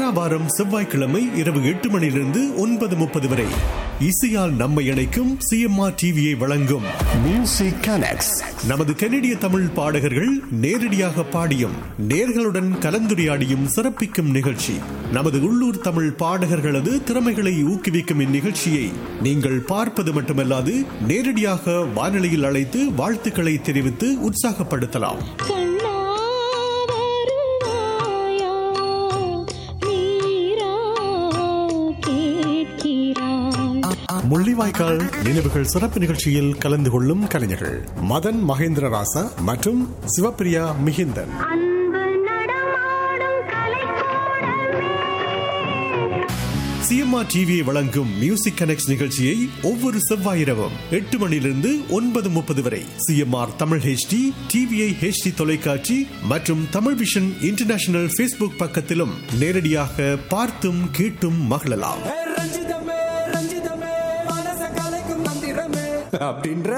வாரம் செவ்வாய்க்கிழமை இரவு எட்டு மணியிலிருந்து ஒன்பது முப்பது வரை இசையால் நம்மை இணைக்கும் சிஎம்ஆர் டிவியை வழங்கும் மியூசிக் கனெக்ட்ஸ் நமது கனடிய தமிழ் பாடகர்கள் நேரடியாக பாடியும் நேர்களுடன் கலந்துரையாடியும் சிறப்பிக்கும் நிகழ்ச்சி நமது உள்ளூர் தமிழ் பாடகர்களது திறமைகளை ஊக்குவிக்கும் இந்நிகழ்ச்சியை நீங்கள் பார்ப்பது மட்டுமல்லாது நேரடியாக வானொலியில் அழைத்து வாழ்த்துக்களை தெரிவித்து உற்சாகப்படுத்தலாம் கண்ணா வருவாயா நீரா கேட்கிறாய் முள்ளிவாய்க்கால் நினைவுகள் சிறப்பு நிகழ்ச்சியில் கலந்து கொள்ளும் கலைஞர்கள் மதன் மகேந்திரராசா மற்றும் சிவப்பிரியா மிகிந்தன் அன்பு நடமாடும் கலைக்கூடமே சிஎம்ஆர் டிவியை வழங்கும் மியூசிக் கனெக்ட் நிகழ்ச்சியை ஒவ்வொரு செவ்வாய் இரவும் எட்டு மணியிலிருந்து ஒன்பது முப்பது வரை CMR Tamil HD TVI HD தொலைக்காட்சி மற்றும் தமிழ் விஷன் இன்டர்நேஷனல் ஃபேஸ்புக் பக்கத்திலும் நேரடியாக பார்த்தும் கேட்டும் மகிழலாம் ஏ ரஞ்சிதமே ரஞ்சிதமே மனச கலைக்கும் மந்திரமே அப்படின்ற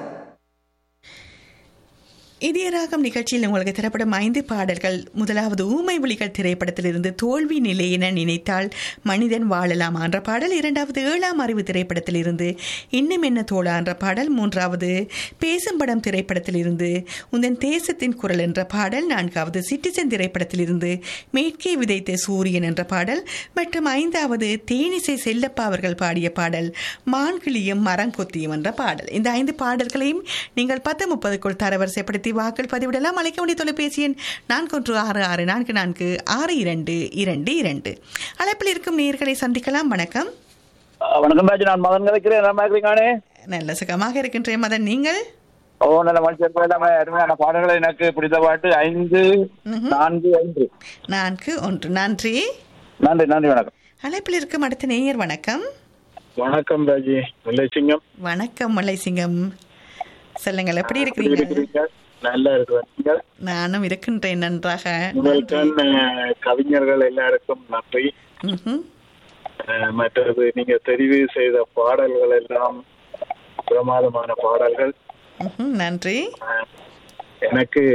இதயராகம் நிகழ்ச்சியில் உங்களுக்கு தரப்படும் ஐந்து பாடல்கள் முதலாவது ஊமை விழிகள் திரைப்படத்திலிருந்து தோல்வி நிலை என நினைத்தால் மனிதன் வாழலாம் என்ற பாடல் இரண்டாவது ஏழாம் அறிவு திரைப்படத்திலிருந்து இன்னும் என்ன தோழா என்ற பாடல் மூன்றாவது பேசும் படம் திரைப்படத்திலிருந்து உந்தன் தேசத்தின் குரல் என்ற பாடல் நான்காவது சிட்டிசன் திரைப்படத்திலிருந்து மேற்கே விதைத்த சூரியன் என்ற பாடல் மற்றும் ஐந்தாவது தேனிசை செல்லப்பா அவர்கள் பாடிய பாடல் மான்கிளியும் மரம் கொத்தியும் என்ற பாடல் இந்த ஐந்து பாடல்களையும் நீங்கள் பத்து முப்பதுக்குள் தரவரிசைப்படுத்தி வாக்கள் பதிவிடலாம் அழைக்க வேண்டிய தொலைபேசி எண் நான்கு ஒன்று ஆறு ஆறு நான்கு நான்கு ஆறு இரண்டு இரண்டு இரண்டு அழைப்பில் இருக்கும் நேர்களை சந்திக்கலாம் வணக்கம் ஆ, வணக்கம் ராஜ் நான் மதன் கதைக்கிறேன் நல்லா இருக்கிறீங்கானே நல்ல சுகமாக இருக்கின்றேன் மதன் நீங்கள் ஓ நல்ல மனுஷன் எல்லாமே அருமையான பாடல்கள் எனக்கு பிடித்த பாட்டு ஐந்து நான்கு ஐந்து நான்கு ஒன்று நன்றி நன்றி நன்றி வணக்கம் அழைப்பில் இருக்கும் அடுத்த நேயர் வணக்கம் வணக்கம் ராஜி சிங்கம் வணக்கம் மலைசிங்கம் சொல்லுங்கள் எப்படி இருக்கிறீங்க நல்லா இருக்கிறேன் நானும் இருக்கின்றேன் நன்றாக உங்களுடன் கவிஞர்கள் எல்லாருக்கும் நன்றி ம்ஹும். அஹ், மற்றது நீங்க தெரிவு செய்த பாடல்கள் எல்லாம் பிரமாதமான பாடல்கள் ம்ஹும். நன்றி அஹ், எனக்கு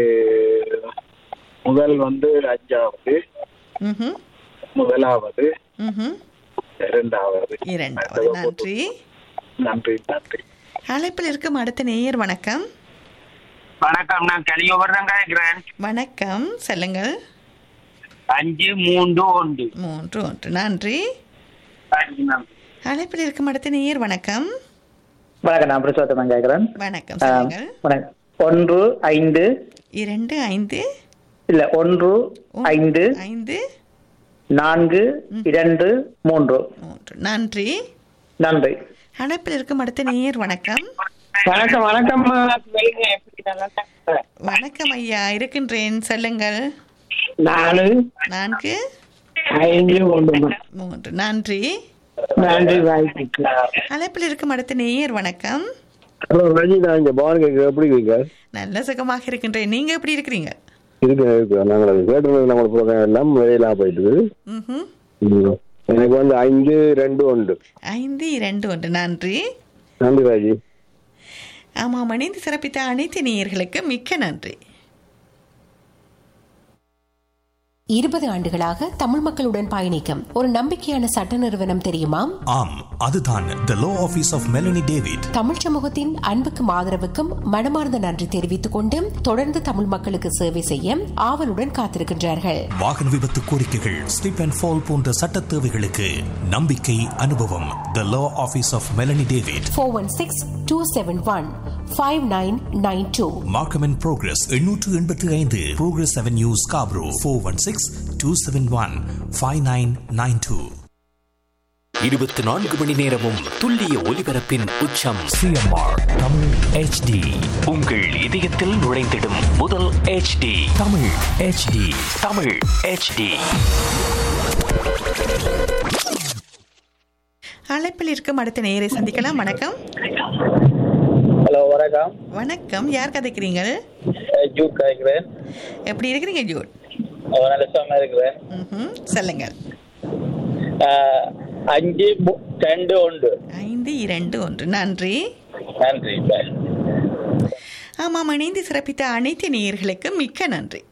முதல் வந்து அஞ்சாவது ம்ஹும். முதலாவது ம்ஹும். இரண்டாவது இரண்டாவது நன்றி நன்றி நன்றி அழைப்பில் இருக்கும் அடுத்த நேயர் வணக்கம் வணக்கம் நான் கலியோவர் தான் கேட்கிறேன் வணக்கம் சொல்லுங்கள் அஞ்சு மூன்று ஒன்று மூன்று ஒன்று நன்றி அஞ்சு நன்றி அழைப்பில் இருக்கும் அடுத்த நேயர் வணக்கம் வணக்கம் நான் பிரசோத்தமன் கேட்கிறேன் வணக்கம் சொல்லுங்கள் வணக்கம் ஒன்று ஐந்து இரண்டு ஐந்து இல்ல ஒன்று ஒன்று, ஐந்து ஐந்து நான்கு இரண்டு மூன்று மூன்று நன்றி நன்றி அழைப்பில் இருக்கும் அடுத்த நேயர் வணக்கம் வணக்கம் வணக்கம் வணக்கம் ஐயா இருக்கின்றேன் சொல்லுங்கள் நாலு நான்கு ஐந்து ஒன்று மூன்று நன்றி நன்றி வாய்ப்புக்கு அழைப்பில் இருக்கும் அடுத்த நேயர் வணக்கம் ஹலோ ரஜி நான் இங்க பவன் கேட்க எப்படி இருக்கீங்க நல்ல சுகமாக இருக்கின்றேன் நீங்க எப்படி இருக்கிறீங்க இருக்கு இருக்கு நாங்கள் கேட்டு நம்ம ப்ரோக்ராம் எல்லாம் வெளியெல்லாம் போயிட்டு இருக்குது. ம்ஹும். ம். எனக்கு வந்து ஐந்து ரெண்டு உண்டு ஐந்து இரண்டு ஒன்று நன்றி நன்றி ராஜி ஆமாம் இணைந்து சிறப்பித்த அனைத்து நேயர்களுக்கு மிக்க நன்றி இருபது ஆண்டுகளாக தமிழ் மக்களுடன் பயணிக்கும் ஒரு நம்பிக்கையான சட்ட நிறுவனம் தெரியுமா ஆம் அதுதான் the law office of Melanie David Tamil சமூகத்தின் அன்புக்கும் ஆதரவுக்கும் மனமார்ந்த நன்றி தெரிவித்துக் கொண்டு தொடர்ந்து தமிழ் மக்களுக்கு சேவை செய்ய ஆவலுடன் காத்திருக்கின்றார்கள் வாகன விபத்து கோரிக்கைகள் ஸ்லிப் அண்ட் ஃபால் போன்ற சட்ட தேவைகளுக்கு நம்பிக்கை அனுபவம் the law office of Melanie David four one six two seven one five nine nine two Markham and Progress எண்ணூற்று எண்பத்தி ஐந்து Progress avenue Scarborough four one six two seven one five nine nine two இருபத்தி நான்கு மணி நேரமும் துல்லிய ஒலிபரப்பின் உச்சம் CMR Tamil HD உங்கள் இதயத்தில் நுழைந்திடும் முதல் HD Tamil HD Tamil HD அழைப்பில் இருக்கும் அடுத்த நேயரை சந்திக்கலாம் வணக்கம் ஹலோ வணக்கம் வணக்கம் யார் கதைக்கிறீங்க ஜூட் கேட்கிறேன் எப்படி இருக்கிறீங்க ஜூட் நல்ல சுகமா இருக்கிறேன் ம்ஹும். சொல்லுங்கள் அஞ்சு ரெண்டு ஒன்று ஐந்து இரண்டு ஒன்று நன்றி நன்றி பாய் ஆமாம் இணைந்து சிறப்பித்த அனைத்து நேயர்களுக்கு மிக்க நன்றி